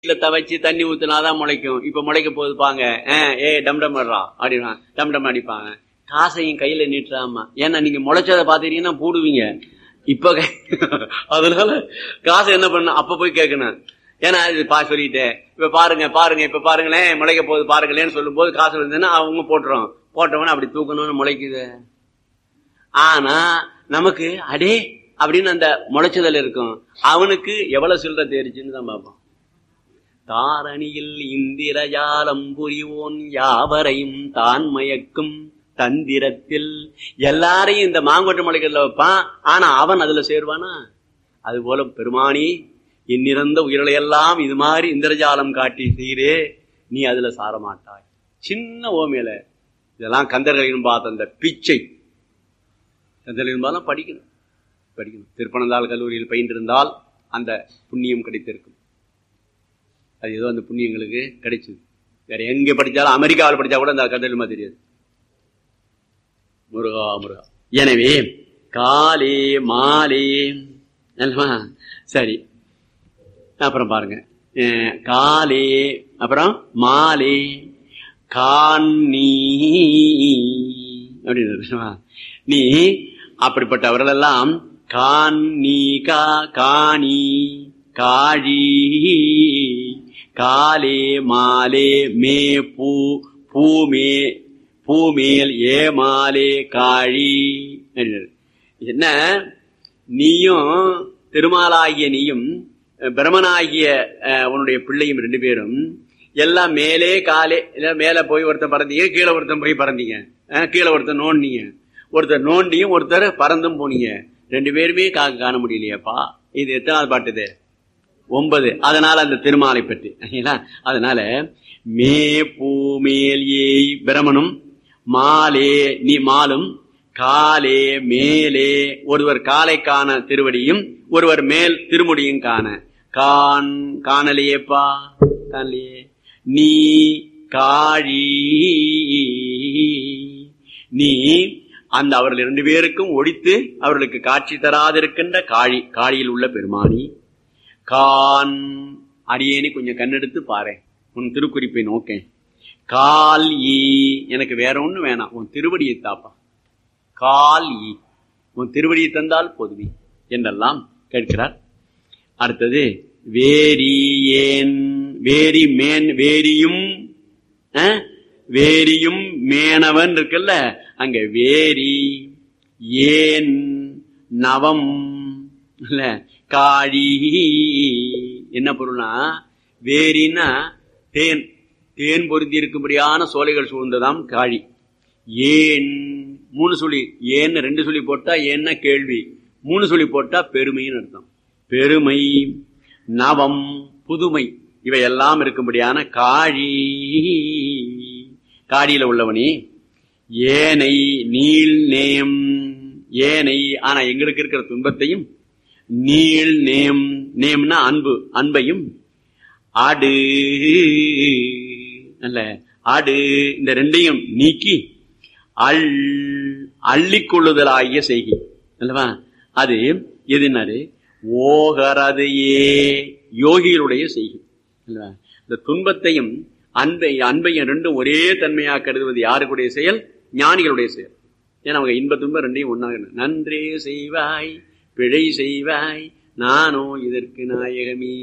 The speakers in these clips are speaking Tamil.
இல்ல தவச்சு தண்ணி ஊத்துனாதான் முளைக்கும் இப்ப முளைக்க போகுது பாங்க அஹ், ஏய் டம் டம் வர்றா அப்படின்னா டம் டம் அடிப்பாங்க காசையும் கையில நீட்டுறாமா ஏன்னா நீங்க முளைச்சதை பாத்தீங்கன்னா போடுவீங்க இப்ப கை- அதனால காசை என்ன பண்ண அப்ப போய் கேட்கணும் ஏன்னா இது பா சொல்லிட்டேன் இப்ப பாருங்க பாருங்க இப்ப பாருங்களேன் முளைக்க போகுது பாருங்களேன்னு சொல்லும் போது காசு இருந்ததுன்னா அவங்க போட்டுரும் போட்டவன அப்படி தூக்கணும்னு முளைக்குது ஆனா நமக்கு அடே அப்படின்னு அந்த முளைச்சதல் இருக்கும் அவனுக்கு எவ்வளவு சில்லற தேரிச்சுன்னு தான் பார்ப்போம் தாரணியில் இந்திரஜாலம் புரிவோன் யாவரையும் தான் மயக்கும் தந்திரத்தில் எல்லாரையும் இந்த மாங்கொட்டை மலைகள்ல வைப்பான் ஆனா அவன் அதுல சேருவானா அது போல பெருமானி இன்னிறந்த உயிர்களை எல்லாம் இது மாதிரி இந்திரஜாலம் காட்டி செய்கிறே நீ அதுல சார மாட்டாய் சின்ன ஓமையில இதெல்லாம் கந்தர்களின் பார்த்த அந்த பிச்சை கந்தர்களின் பார்த்தா படிக்கணும் படிக்கணும் திருப்பனந்தாள் கல்லூரியில் பயின்றிருந்தால் அந்த புண்ணியம் கிடைத்திருக்கும் அது ஏதோ அந்த புண்ணியங்களுக்கு கிடைச்சது வேற எங்க படிச்சாலும் அமெரிக்காவில் படிச்சா கூட அந்த கண்டலுமா தெரியாது முருகா முருகா எனவே காலே மாலே அல்லவா? சரி அப்புறம் பாருங்க அஹ், காலே அப்புறம் மாலே காணி அப்படின்னு இருக்குமா? நீ அப்படிப்பட்டவர்கள் எல்லாம் காணி கா காணி காழி காலே மாலே மே பூ பூமே பூமேல் ஏமாலே காழி அப்படின்னாரு. என்ன நீயும் திருமாலாகிய நீயும் அஹ், பிரமனாகிய அஹ், உன்னுடைய பிள்ளையும் ரெண்டு பேரும் எல்லாம் மேலே காலே இல்ல மேல போய் ஒருத்தன் பறந்தீங்க கீழே ஒருத்தன் போய் பறந்தீங்க அஹ், கீழே ஒருத்தன் நோண்டிங்க ஒருத்தர் நோண்டியும் ஒருத்தர் பறந்தும் போனீங்க ரெண்டு பேருமே காக்க காண முடியலையாப்பா இது எத்தனாவது பாட்டு இது ஒன்பது அதனால அந்த திருமாலை பற்றி சரிங்களா? அதனால மே பூமேல் ஏய் பிரமனும் மாலே நீ மாலும் காலே மேலே ஒருவர் காலை காண திருவடியும் ஒருவர் மேல் திருமுடியும் காண கான் காணலையேப்பா காணலையே நீ காழி நீ அந்த அவர்கள் இரண்டு பேருக்கும் ஒழித்து அவர்களுக்கு காட்சி தராதிருக்கின்ற காழி காழியில் உள்ள பெருமானி கான் அடியேனி கொஞ்சம் கண்ணெடுத்து பாரு உன் திருக்குறிப்பை நோக்கேன் கால் ஈ எனக்கு வேற ஒண்ணு வேணாம் உன் திருவடியை தாப்பா கால் ஈ உன் திருவடியை தந்தால் போதுமே என்றெல்லாம் கேட்கிறார் அடுத்தது வேரி ஏன் வேரி மேன் வேரியும் அஹ், வேரியும் மேனவன் இருக்குல்ல அங்க வேரி ஏன் நவம் இல்ல காழி என்ன பொருள்னா வேரின்னா தேன் தேன் பொருந்தி இருக்கும்படியான சோலைகள் சூழ்ந்ததாம் காழி ஏன் மூணு சொல்லி ஏன்னு ரெண்டு சொல்லி போட்டா ஏன்னா கேள்வி மூணு சொல்லி போட்டா பெருமைன்னு அர்த்தம் பெருமை நவம் புதுமை இவையெல்லாம் இருக்கும்படியான காழி காடியில உள்ளவனே ஏனை நீள் நேம் ஏனை ஆனா எங்களுக்கு இருக்கிற துன்பத்தையும் நீள் நேம் நேம்னா அன்பு அன்பையும் ஆடு அல்ல ஆடு இந்த ரெண்டையும் நீக்கி அள் அள்ளிக்கொள்ளுதலாகிய செய்கை அல்லவா அது எதுனாரு ஓகரது ஏ யோகிகளுடைய செய்கை அல்லவா இந்த துன்பத்தையும் அன்பை அன்பையும் ரெண்டும் ஒரே தன்மையா கருதுவது யாருக்குடைய செயல் ஞானிகளுடைய செயல் ஏன்னா அவங்க இன்ப துன்பம் ரெண்டையும் ஒன்னாக நன்றே செய்வாய் பிழை செய்வாய் நானோ இதற்கு நாயகமே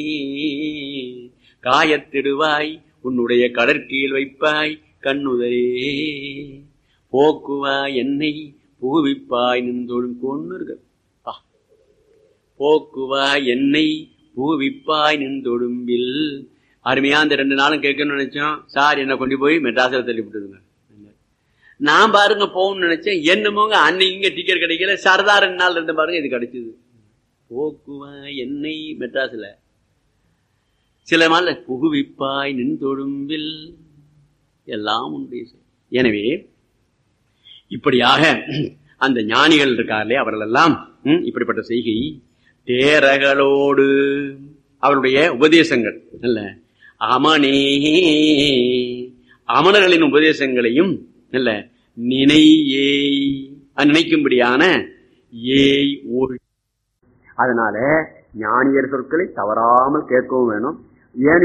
காயத்திடுவாய் உன்னுடைய கடற்கீழ் வைப்பாய் கண்ணுதரே போக்குவாய் என்னை புகுவிப்பாய் நின்றொழும் கொண்டு இருக்கு பா. போக்குவாய் என்னை புகுவிப்பாய் நின்றொடும்பில் அருமையா அந்த ரெண்டு நாளும் கேட்கணும்னு நினைச்சோம் சார் என்ன கொண்டு போய் மெட்ராஸில் தள்ளி விட்டுதுங்க நான் பாருங்க போகணும்னு நினைச்சேன் என்னமோங்க அன்னைக்கு இங்க டிக்கெட் கிடைக்கல சரதா ரெண்டு நாள் இருந்து பாருங்க இது கிடைச்சது போக்குவாய் என்னை மெட்ராஸ்ல சில நாள் புகுவிப்பாய் நின் தொழும்பில் எல்லாம் உண்டு எனவே இப்படியாக அந்த ஞானிகள் இருக்கார்களே அவர்கள் எல்லாம் ம், இப்படிப்பட்ட செய்கை தேரகளோடு அவருடைய உபதேசங்கள் அல்ல அமனே அமணர்களின் உபதேசங்களையும் அல்ல நினை ஏய் அது நினைக்கும்படியான ஏய் ஒழி அதனால ஞானியர் சொற்களை தவறாமல் கேட்கவும் வேணும் ஏன்